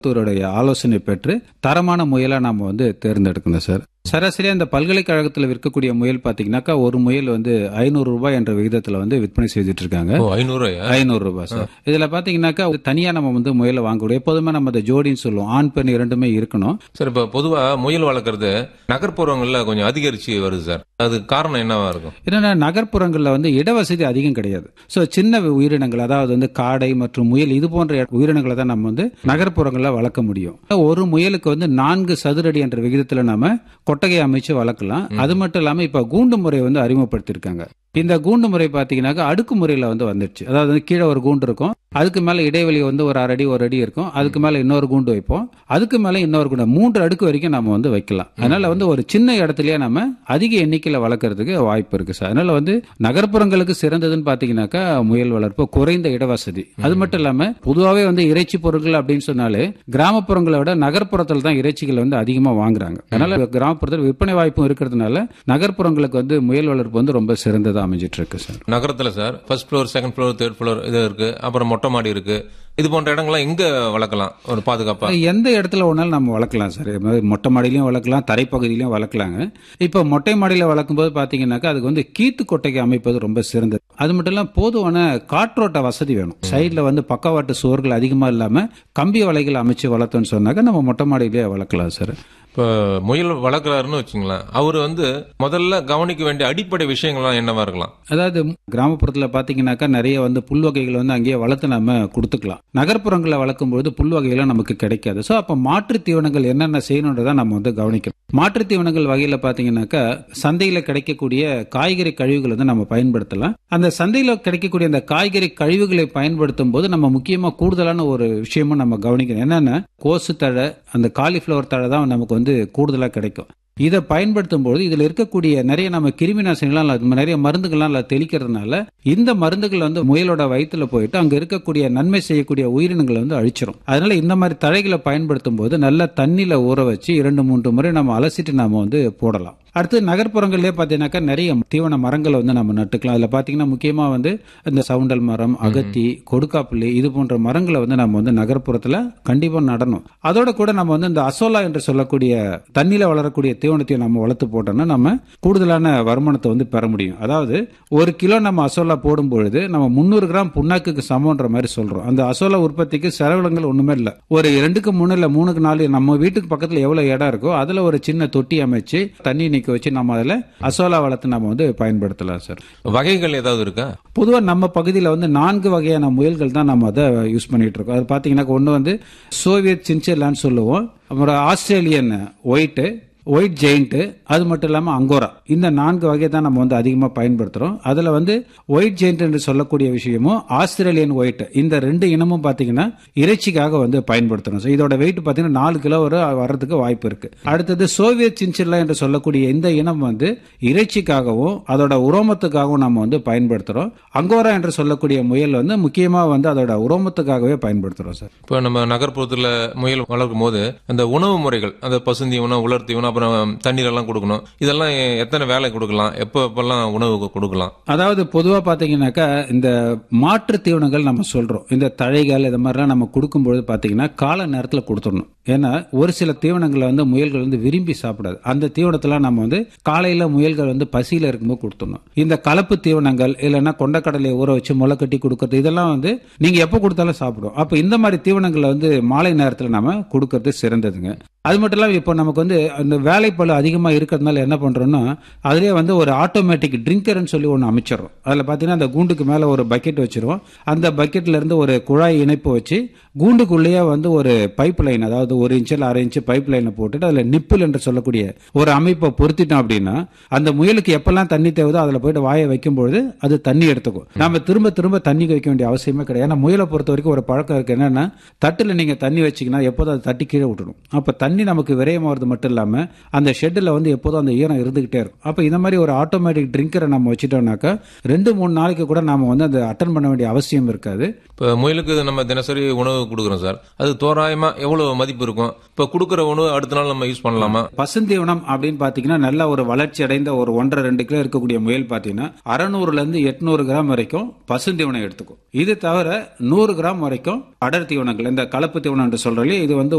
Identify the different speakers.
Speaker 1: மருத்துவருடைய ஆலோசனை பெற்று தரமான முயலா நாம வந்து தேர்ந்தெடுக்கணும் சார் சராசரியா இந்த பல்கலைக்கழகத்தில் விற்கக்கூடிய முயல் பாத்தீங்கன்னாக்கா ஒரு முயல் வந்து ஐநூறு ரூபாய் என்ற விகிதத்துல வந்து விற்பனை செய்துட்டு இருக்காங்க
Speaker 2: ஓ ஐநூறுவாயா
Speaker 1: ஐநூறு ரூபாய் சார் இதுல பாத்தீங்கன்னாக்கா தனியா நம்ம வந்து முயலை வாங்கக்கூடிய எப்போதுமே நம்ம அந்த ஜோடின்னு சொல்லுவோம் ஆண் பெண் இரண்டுமே இருக்கணும்
Speaker 2: சார் இப்ப பொதுவா முயல் வளர்க்கறது நகர்ப்புறங்கள்ல கொஞ்சம் அதிகரிச்சு வருது சார் அது காரணம் என்னவா இருக்கும்
Speaker 1: என்னன்னா நகர்ப்புறங்கள்ல வந்து இடவசதி அதிகம் கிடையாது ஸோ சின்ன உயிரினங்கள் அதாவது வந்து காடை மற்றும் முயல் இது போன்ற உயிரினங்களை தான் நம்ம வந்து நகர்ப்புறங்களில் வளர்க்க முடியும் ஒரு முயலுக்கு வந்து நான்கு சதுரடி என்ற விகிதத்தில் நம்ம கொட்டகை அமைச்சு வளர்க்கலாம் அது மட்டும் இல்லாமல் இப்போ கூண்டு முறை வந்து அறிமுகப்படுத்தியிருக்காங்க இந்த கூண்டு முறை பார்த்தீங்கன்னாக்கா அடுக்கு முறையில் வந்து வந்துருச்சு அதாவது வந்து கீழே ஒரு கூண்டு இருக்கும் அதுக்கு மேலே இடைவெளி வந்து ஒரு அரை அடி ஒரு அடி இருக்கும் அதுக்கு மேலே இன்னொரு கூண்டு வைப்போம் அதுக்கு மேலே இன்னொரு கூண்டு மூன்று அடுக்கு வரைக்கும் நம்ம வந்து வைக்கலாம் அதனால வந்து ஒரு சின்ன இடத்துலயே நம்ம அதிக எண்ணிக்கையில் வளர்க்கறதுக்கு வாய்ப்பு இருக்கு சார் அதனால வந்து நகர்ப்புறங்களுக்கு சிறந்ததுன்னு பார்த்தீங்கன்னாக்கா முயல் வளர்ப்பு குறைந்த இடவசதி அது மட்டும் இல்லாம பொதுவாகவே வந்து இறைச்சி பொருட்கள் அப்படின்னு சொன்னாலே கிராமப்புறங்களை விட நகர்ப்புறத்தில் தான் இறைச்சிகள் வந்து அதிகமாக வாங்குறாங்க அதனால கிராமப்புறத்தில் விற்பனை வாய்ப்பும் இருக்கிறதுனால நகர்ப்புறங்களுக்கு வந்து முயல் வளர்ப்பு வந்து ரொம்ப சிறந்ததா அமைஞ்சிட்டு இருக்கு சார்
Speaker 2: நகரத்துல sir first floor second floor third floor இது இருக்கு அப்புறம் மொட்டை மாடி இருக்கு இது போன்ற இடங்கள்லாம் எங்க வளர்க்கலாம் ஒரு பாதுகாப்பா
Speaker 1: எந்த இடத்துல வேணாலும் நம்ம வளர்க்கலாம் சார் இது மாதிரி மொட்டை மாடியிலையும் வளர்க்கலாம் தரைப்பகுதியிலையும் வளர்க்கலாங்க இப்போ மொட்டை மாடியில் வளர்க்கும் போது பார்த்தீங்கன்னாக்கா அதுக்கு வந்து கீத்து கொட்டைக்கு அமைப்பது ரொம்ப சிறந்தது அது மட்டும் இல்லாமல் போதுமான காற்றோட்ட வசதி வேணும் சைடில் வந்து பக்கவாட்டு சுவர்கள் அதிகமாக இல்லாமல் கம்பி வலைகள் அமைச்சு வளர்த்தோன்னு சொன்னாக்கா நம்ம மொட்டை மாடியிலேயே வளர்க்கலாம் சார்
Speaker 2: இப்ப முயல் வளர்க்குறாருன்னு வச்சுங்களேன் அவர் வந்து முதல்ல கவனிக்க வேண்டிய அடிப்படை விஷயங்கள்லாம் என்னவா இருக்கலாம்
Speaker 1: அதாவது கிராமப்புறத்தில் பார்த்தீங்கன்னாக்கா நிறைய வந்து புல் வகைகள் வந்து அங்கேயே வளர்த்து நம்ம கொடுத்துக்கலாம் நகர்ப்புறங்களில் வளர்க்கும் பொழுது புல் வகைகளும் நமக்கு கிடைக்காது ஸோ அப்போ மாற்று தீவனங்கள் என்னென்ன செய்யணுன்றதை நம்ம வந்து கவனிக்கணும் மாற்று தீவனங்கள் வகையில் பார்த்தீங்கன்னாக்கா சந்தையில் கிடைக்கக்கூடிய காய்கறி கழிவுகள் வந்து நம்ம பயன்படுத்தலாம் அந்த சந்தையில் கிடைக்கக்கூடிய அந்த காய்கறி கழிவுகளை பயன்படுத்தும் போது நம்ம முக்கியமாக கூடுதலான ஒரு விஷயமும் நம்ம கவனிக்கணும் என்னென்ன கோசு தழை அந்த காலிஃப்ளவர் தழை தான் நமக்கு வந்து கூடுதலாக கிடைக்கும் இதை பயன்படுத்தும் போது இதுல இருக்கக்கூடிய நிறைய நம்ம கிருமி நாசினிகள்லாம் இல்ல, நிறைய மருந்துகள்லாம் இல்ல தெளிக்கிறதுனால இந்த மருந்துகள் வந்து முயலோட வயிற்றுல போயிட்டு அங்க இருக்கக்கூடிய நன்மை செய்யக்கூடிய உயிரினங்களை வந்து அழிச்சிரும் அதனால இந்த மாதிரி தழைகளை பயன்படுத்தும் போது நல்ல தண்ணியில ஊற வச்சு இரண்டு மூன்று முறை நம்ம அலசிட்டு நாம வந்து போடலாம் அடுத்து நகர்ப்புறங்கள்லேயே பார்த்தீங்கன்னாக்கா நிறைய தீவன மரங்களை வந்து நம்ம நட்டுக்கலாம் அதில் பார்த்தீங்கன்னா முக்கியமாக வந்து இந்த சவுண்டல் மரம் அகத்தி கொடுக்காப்புள்ளி இது போன்ற மரங்களை வந்து நம்ம வந்து நகர்ப்புறத்தில் கண்டிப்பாக நடணும் அதோட கூட நம்ம வந்து இந்த அசோலா என்று சொல்லக்கூடிய தண்ணியில் வளரக்கூடிய தீவனத்தையும் நம்ம வளர்த்து போட்டோம்னா நம்ம கூடுதலான வருமானத்தை வந்து பெற முடியும் அதாவது ஒரு கிலோ நம்ம அசோலா போடும் பொழுது நம்ம முந்நூறு கிராம் புண்ணாக்குக்கு சமன்ற மாதிரி சொல்றோம் அந்த அசோலா உற்பத்திக்கு செலவினங்கள் ஒண்ணுமே இல்லை ஒரு ரெண்டுக்கு மூணு இல்லை மூணுக்கு நாலு நம்ம வீட்டுக்கு பக்கத்தில் எவ்வளவு இடம் இருக்கோ அதுல ஒரு சின்ன தொட்டி அமைச்சு தண்ணி நிக்க வச்சு நம்ம அதில் அசோலா வளர்த்து நம்ம வந்து பயன்படுத்தலாம் சார்
Speaker 2: வகைகள் ஏதாவது இருக்கா
Speaker 1: பொதுவாக நம்ம பகுதியில் வந்து நான்கு வகையான முயல்கள் தான் நம்ம அதை யூஸ் பண்ணிட்டு இருக்கோம் அது பார்த்தீங்கன்னா ஒன்று வந்து சோவியத் சின்சர்லான்னு சொல்லுவோம் அப்புறம் ஆஸ்திரேலியன் ஒயிட்டு ஒயிட் ஜெயிண்ட் அது மட்டும் இல்லாமல் அங்கோரா இந்த நான்கு வகை தான் நம்ம வந்து அதிகமாக பயன்படுத்துகிறோம் அதில் வந்து ஒயிட் ஜெயிண்ட் என்று சொல்லக்கூடிய விஷயமும் ஆஸ்திரேலியன் ஒயிட் இந்த ரெண்டு இனமும் பார்த்தீங்கன்னா இறைச்சிக்காக வந்து பயன்படுத்துறோம் ஸோ இதோட வெயிட் பார்த்தீங்கன்னா நாலு கிலோ வரை வர்றதுக்கு வாய்ப்பு இருக்கு அடுத்தது சோவியத் சின்சில்லா என்று சொல்லக்கூடிய இந்த இனம் வந்து இறைச்சிக்காகவும் அதோட உரோமத்துக்காகவும் நம்ம வந்து பயன்படுத்துகிறோம் அங்கோரா என்று சொல்லக்கூடிய முயல் வந்து முக்கியமாக வந்து அதோட உரோமத்துக்காகவே பயன்படுத்துகிறோம் சார்
Speaker 2: இப்போ நம்ம நகர்ப்புறத்துல முயல் வளர்க்கும் போது அந்த உணவு முறைகள் அந்த பசுந்தீவனம் உலர் தீவனம் அப்புறம் தண்ணீர் எல்லாம் கொடுக்கணும் இதெல்லாம் எத்தனை வேலை கொடுக்கலாம் எப்போ எப்பெல்லாம் உணவு கொடுக்கலாம்
Speaker 1: அதாவது பொதுவாக பார்த்தீங்கன்னாக்கா இந்த மாற்று தீவனங்கள் நம்ம சொல்கிறோம் இந்த தழைகள் இது மாதிரிலாம் நம்ம கொடுக்கும்பொழுது பார்த்தீங்கன்னா கால நேரத்தில் கொடுத்துடணும் ஏன்னா ஒரு சில தீவனங்களை வந்து முயல்கள் வந்து விரும்பி சாப்பிடாது அந்த தீவனத்தெல்லாம் நம்ம வந்து காலையில் முயல்கள் வந்து பசியில் இருக்கும்போது கொடுத்துடணும் இந்த கலப்பு தீவனங்கள் இல்லைன்னா கொண்டக்கடலையை ஊற வச்சு முளை கட்டி கொடுக்கறது இதெல்லாம் வந்து நீங்கள் எப்போ கொடுத்தாலும் சாப்பிடும் அப்போ இந்த மாதிரி தீவனங்களை வந்து மாலை நேரத்தில் நம்ம கொடுக்கறது சிறந்ததுங்க அது மட்டும் இல்லாமல் இப்போ நமக்கு வந்து அந்த வேலைப்பளு அதிகமாக இருக்கிறதுனால என்ன பண்ணுறோம்னா அதுலேயே வந்து ஒரு ஆட்டோமேட்டிக் ட்ரிங்கர்னு சொல்லி ஒன்று அமைச்சிடுறோம் அதில் பார்த்தீங்கன்னா அந்த கூண்டுக்கு மேலே ஒரு பக்கெட் வச்சிருவோம் அந்த பக்கெட்ல இருந்து ஒரு குழாய் இணைப்பு வச்சு கூண்டுக்குள்ளேயே வந்து ஒரு பைப் லைன் அதாவது ஒரு இன்ச்சில் அரை இன்ச்சு பைப் லைனை போட்டுட்டு அதில் நிப்பிள் என்று சொல்லக்கூடிய ஒரு அமைப்பை பொருத்திட்டோம் அப்படின்னா அந்த முயலுக்கு எப்பெல்லாம் தண்ணி தேவைதோ அதில் போயிட்டு வாயை வைக்கும்பொழுது அது தண்ணி எடுத்துக்கும் நம்ம திரும்ப திரும்ப தண்ணி வைக்க வேண்டிய அவசியமே கிடையாது ஏன்னா முயலை பொறுத்த வரைக்கும் ஒரு பழக்கம் இருக்கு என்னன்னா தட்டில் நீங்கள் தண்ணி வச்சீங்கன்னா எப்போதும் அது தட்டி கீழே விட்டுடும் அப்போ தண்ணி தண்ணி நமக்கு விரயமாகிறது மட்டும் இல்லாம அந்த ஷெட்டில் வந்து எப்போதும் அந்த ஈரம் இருந்துகிட்டே இருக்கும் அப்ப இந்த மாதிரி ஒரு ஆட்டோமேட்டிக் ட்ரிங்கரை நம்ம வச்சுட்டோம்னாக்கா ரெண்டு மூணு நாளைக்கு கூட நாம வந்து அதை அட்டன் பண்ண வேண்டிய அவசியம் இருக்காது
Speaker 2: இப்போ முயலுக்கு நம்ம தினசரி உணவு கொடுக்குறோம் சார் அது தோராயமா எவ்வளவு மதிப்பு இருக்கும் இப்போ கொடுக்குற உணவு அடுத்த நாள் நம்ம யூஸ் பண்ணலாமா
Speaker 1: பசுந்தீவனம் அப்படின்னு பாத்தீங்கன்னா நல்ல ஒரு வளர்ச்சி அடைந்த ஒரு ஒன்றரை ரெண்டு கிலோ இருக்கக்கூடிய முயல் பாத்தீங்கன்னா அறநூறுல இருந்து எட்நூறு கிராம் வரைக்கும் பசுந்தீவனம் எடுத்துக்கும் இது தவிர நூறு கிராம் வரைக்கும் அடர் தீவனங்கள் இந்த கலப்பு தீவனம் என்று சொல்றோம் இல்லையா, இது வந்து